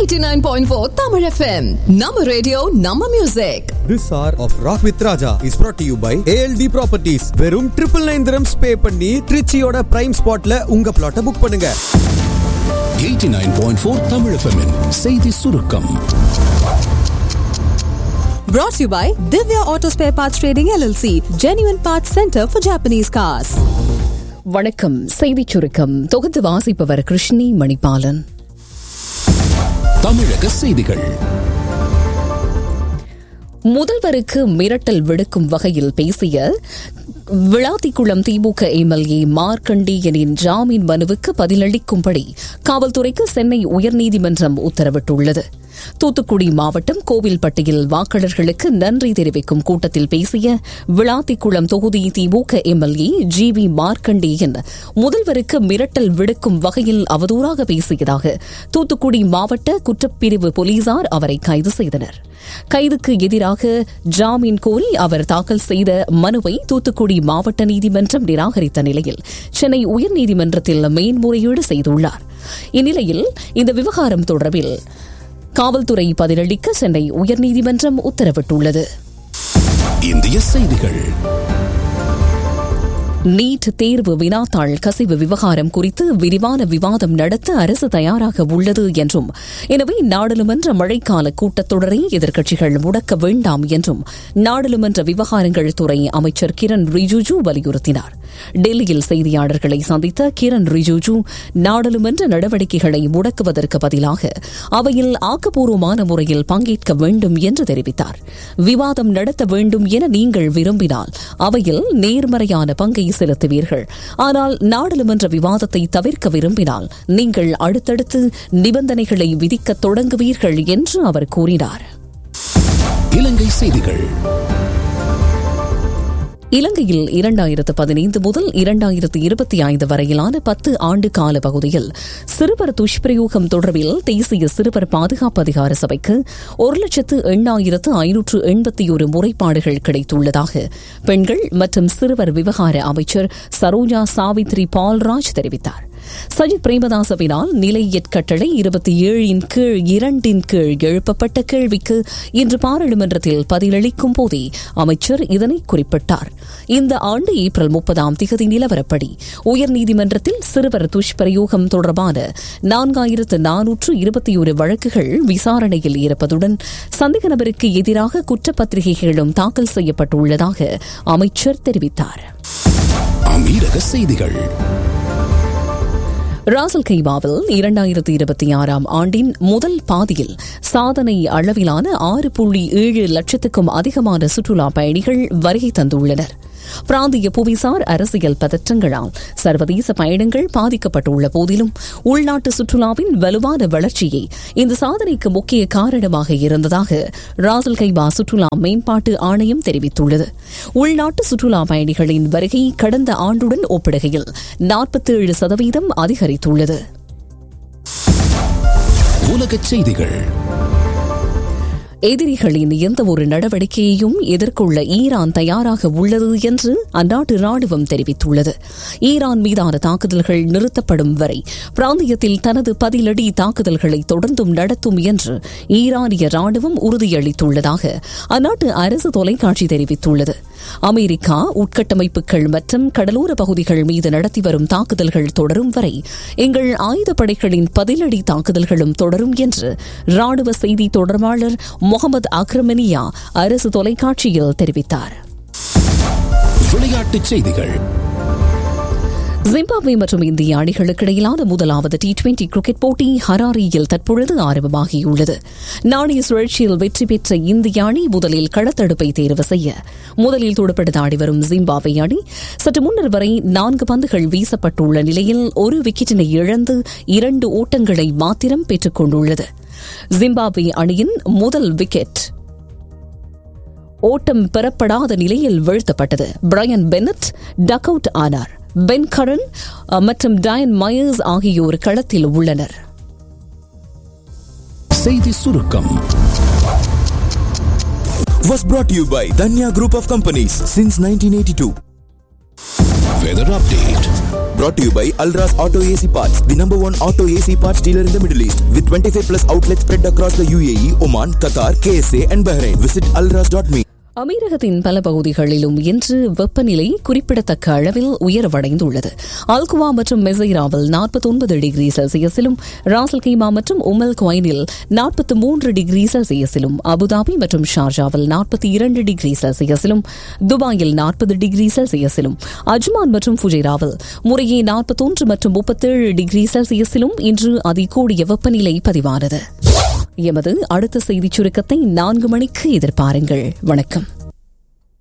89.4 Tamil FM. Nama radio, Nama music. This hour of Rock with Raja is brought to you by ALD Properties. வெறும் triple nine திரம்ஸ் pay பண்ணி ட்ரிச்சியோட prime ஸ்பாட்ல உங்க பிளாட்டை book பண்ணுங்க 89.4 Tamil FM -இன் செய்தி சுருக்கம் Brought to you by Divya Auto Spare Parts Trading LLC, Genuine Parts Center for Japanese Cars. வணக்கம் செய்திச் சுருக்கம் தொகுத்து வாசிப்பவர் கிருஷ்ணி மணிபாலன் தமிழக செய்திகள் முதல்வருக்கு மிரட்டல் விடுக்கும் வகையில் பேசிய விளாத்திக்குளம் திமுக எம்எல்ஏ மார்க்கண்டேயனின் ஜாமீன் மனுவுக்கு பதிலளிக்கும்படி காவல்துறைக்கு சென்னை உயர்நீதிமன்றம் உத்தரவிட்டுள்ளது தூத்துக்குடி மாவட்டம் கோவில்பட்டியில் வாக்காளர்களுக்கு நன்றி தெரிவிக்கும் கூட்டத்தில் பேசிய விளாத்திக்குளம் தொகுதி DMK MLA G V Markandeyan முதல்வருக்கு மிரட்டல் விடுக்கும் வகையில் அவதூறாக பேசியதாக தூத்துக்குடி மாவட்ட குற்றப்பிரிவு போலீசார் அவரை கைது செய்தனர் கைதுக்கு எதிராக ஜாமீன் கோரி அவர் தாக்கல் செய்த மனுவை தூத்துக்குடி மாவட்ட நீதிமன்றம் நிராகரித்த நிலையில் சென்னை உயர்நீதிமன்றத்தில் மேன்முறையீடு செய்துள்ளார் இந்நிலையில் இந்த விவகாரம் தொடர்பில் காவல்துறை பதிலளிக்க சென்னை உயர்நீதிமன்றம் உத்தரவிட்டுள்ளது இந்திய செய்திகள் நீட் தேர்வு வினாத்தாள் கசிவு விவகாரம் குறித்து விரிவான விவாதம் நடத்த அரசு தயாராக உள்ளது என்றும் எனவே நாடாளுமன்ற மழைக்கால கூட்டத்தொடரை எதிர்க்கட்சிகள் முடக்க வேண்டாம் என்றும் நாடாளுமன்ற விவகாரங்கள் துறை அமைச்சர் கிரண் ரிஜிஜு வலியுறுத்தினார் டெல்லியில் செய்தியாளர்களை சந்தித்த கிரண் ரிஜிஜு நாடாளுமன்ற நடவடிக்கைகளை முடக்குவதற்கு பதிலாக அவையில் ஆக்கப்பூர்வமான முறையில் பங்கேற்க வேண்டும் என்று தெரிவித்தார் விவாதம் நடத்த வேண்டும் என நீங்கள் விரும்பினால் அவையில் நேர்மறையான பங்கை செலுத்துவீர்கள் ஆனால் நாடாளுமன்ற விவாதத்தை தவிர்க்க விரும்பினால் நீங்கள் அடுத்தடுத்து நிபந்தனைகளை விதிக்க தொடங்குவீர்கள் என்று அவர் கூறினார் இலங்கை செய்திகள் இலங்கையில் இரண்டாயிரத்து பதினைந்து முதல் இரண்டாயிரத்து இருபத்தி ஐந்து வரையிலான பத்து ஆண்டு கால பகுதியில் சிறுவர் துஷ்பிரயோகம் தொடர்பில் தேசிய சிறுவர் பாதுகாப்பு அதிகார சபைக்கு ஒரு லட்சத்து எண்ணாயிரத்து ஐநூற்று எண்பத்தி ஒரு முறைப்பாடுகள் கிடைத்துள்ளதாக பெண்கள் மற்றும் சிறுவர் விவகார அமைச்சர் சரோஜா சாவித்ரி பால்ராஜ் தெரிவித்தார் சஜித் பிரேமதாசவினால் நிலையற் கட்டளை இருபத்தி ஏழின் கீழ் இரண்டின் கீழ் எழுப்பப்பட்ட கேள்விக்கு இன்று பாராளுமன்றத்தில் பதிலளிக்கும் போதே அமைச்சர் இதனை குறிப்பிட்டார் இந்த ஆண்டு ஏப்ரல் முப்பதாம் திகதி நிலவரப்படி உயர்நீதிமன்றத்தில் சிறுவர் துஷ்பிரயோகம் தொடர்பான நான்காயிரத்து நானூற்று இருபத்தி ஒரு வழக்குகள் விசாரணையில் இருப்பதுடன் சந்தேக நபருக்கு எதிராக குற்றப்பத்திரிகைகளும் தாக்கல் செய்யப்பட்டுள்ளதாக அமைச்சர் தெரிவித்தார் அமீரக செய்திகள் ராசல் கைமாவில் இரண்டாயிரத்தி இருபத்தி ஆறாம் ஆண்டின் முதல் பாதியில் சாதனை அளவிலான ஆறு புள்ளி ஏழு லட்சத்துக்கும் அதிகமான சுற்றுலா பயணிகள் வருகை தந்துள்ளனர் பிராந்திய புவிசார் அரசியல் பதற்றங்களால் சர்வதேச பயணங்கள் பாதிக்கப்பட்டுள்ள போதிலும் உள்நாட்டு சுற்றுலாவின் வலுவான வளர்ச்சியே இந்த சாதனைக்கு முக்கிய காரணமாக இருந்ததாக ராசல் கைபா சுற்றுலா மேம்பாட்டு ஆணையம் தெரிவித்துள்ளது உள்நாட்டு சுற்றுலா பயணிகளின் வருகை கடந்த ஆண்டுடன் ஒப்பிடுகையில் நாற்பத்தேழு சதவீதம் அதிகரித்துள்ளது உலகச் செய்திகள் எதிரிகளின் எந்தவொரு நடவடிக்கையையும் எதிர்கொள்ள ஈரான் தயாராக உள்ளது என்று அந்நாட்டு ராணுவம் தெரிவித்துள்ளது ஈரான் மீதான தாக்குதல்கள் நிறுத்தப்படும் வரை பிராந்தியத்தில் தனது பதிலடி தாக்குதல்களை தொடர்ந்தும் நடத்தும் என்று ஈரானிய ராணுவம் உறுதியளித்துள்ளதாக அந்நாட்டு அரசு தொலைக்காட்சி தெரிவித்துள்ளது அமெரிக்கா உட்கட்டமைப்புகள் மற்றும் கடலோர பகுதிகள் மீது நடத்தி வரும் தாக்குதல்கள் தொடரும் வரை எங்கள் ஆயுதப்படைகளின் பதிலடி தாக்குதல்களும் தொடரும் என்று ராணுவ செய்தி தொடர்பாளர் முகமது அக்ரமனியா அரசு தொலைக்காட்சியில் தெரிவித்தார் விளையாட்டுச் செய்திகள் ஜிம்பாப்வே மற்றும் இந்திய அணிகளுக்கு இடையிலான முதலாவது டி டுவெண்டி கிரிக்கெட் போட்டி ஹராரியில் தற்பொழுது ஆரம்பமாகியுள்ளது நாணய சுழற்சியில் வெற்றி பெற்ற இந்திய அணி முதலில் களத்தடுப்பை தேர்வு செய்ய முதலில் துடுப்படுத்த ஆடி வரும் ஜிம்பாப்வே அணி சற்று முன்னர் வரை நான்கு பந்துகள் வீசப்பட்டுள்ள நிலையில் ஒரு விக்கெட்டினை இழந்து இரண்டு ஓட்டங்களை மாத்திரம் பெற்றுக் கொண்டுள்ளது ஜிம்பாப்வே அணியின் முதல் விக்கெட் ஓட்டம் பெறப்படாத நிலையில் வீழ்த்தப்பட்டது பிரையன் பென்னட் டக் அவுட் ஆனார் பென் கரன் மற்றும் டயன் மயர்ஸ் ஆகியோர் களத்தில் உள்ளனர் செய்தி சுருக்கம் Was brought to you by Danya Group of Companies since 1982. Weather update brought to you by Alras Auto AC Parts, the number one auto AC parts dealer in the Middle East, with 25 plus outlets spread across the UAE, Oman, Qatar, KSA, and Bahrain. Visit alras.me. அமீரகத்தின் பல பகுதிகளிலும் இன்று வெப்பநிலை குறிப்பிடத்தக்க அளவில் உயர்வடைந்துள்ளது அல்குவா மற்றும் மெசைராவில் நாற்பத்தி ஒன்பது டிகிரி செல்சியஸிலும் ராசல் கீமா மற்றும் உமல் குவைனில் நாற்பத்தி மூன்று டிகிரி செல்சியஸிலும் அபுதாபி மற்றும் ஷார்ஜாவில் நாற்பத்தி இரண்டு டிகிரி செல்சியஸிலும் துபாயில் நாற்பது டிகிரி செல்சியஸிலும் அஜ்மான் மற்றும் ஃபுஜைராவில் முறையே நாற்பத்தொன்று மற்றும் முப்பத்தேழு டிகிரி செல்சியஸிலும் இன்று அதிகூடிய வெப்பநிலை பதிவானது எமது அடுத்த செய்திச் சுருக்கத்தை நான்கு மணிக்கு எதிர்பாருங்கள் வணக்கம்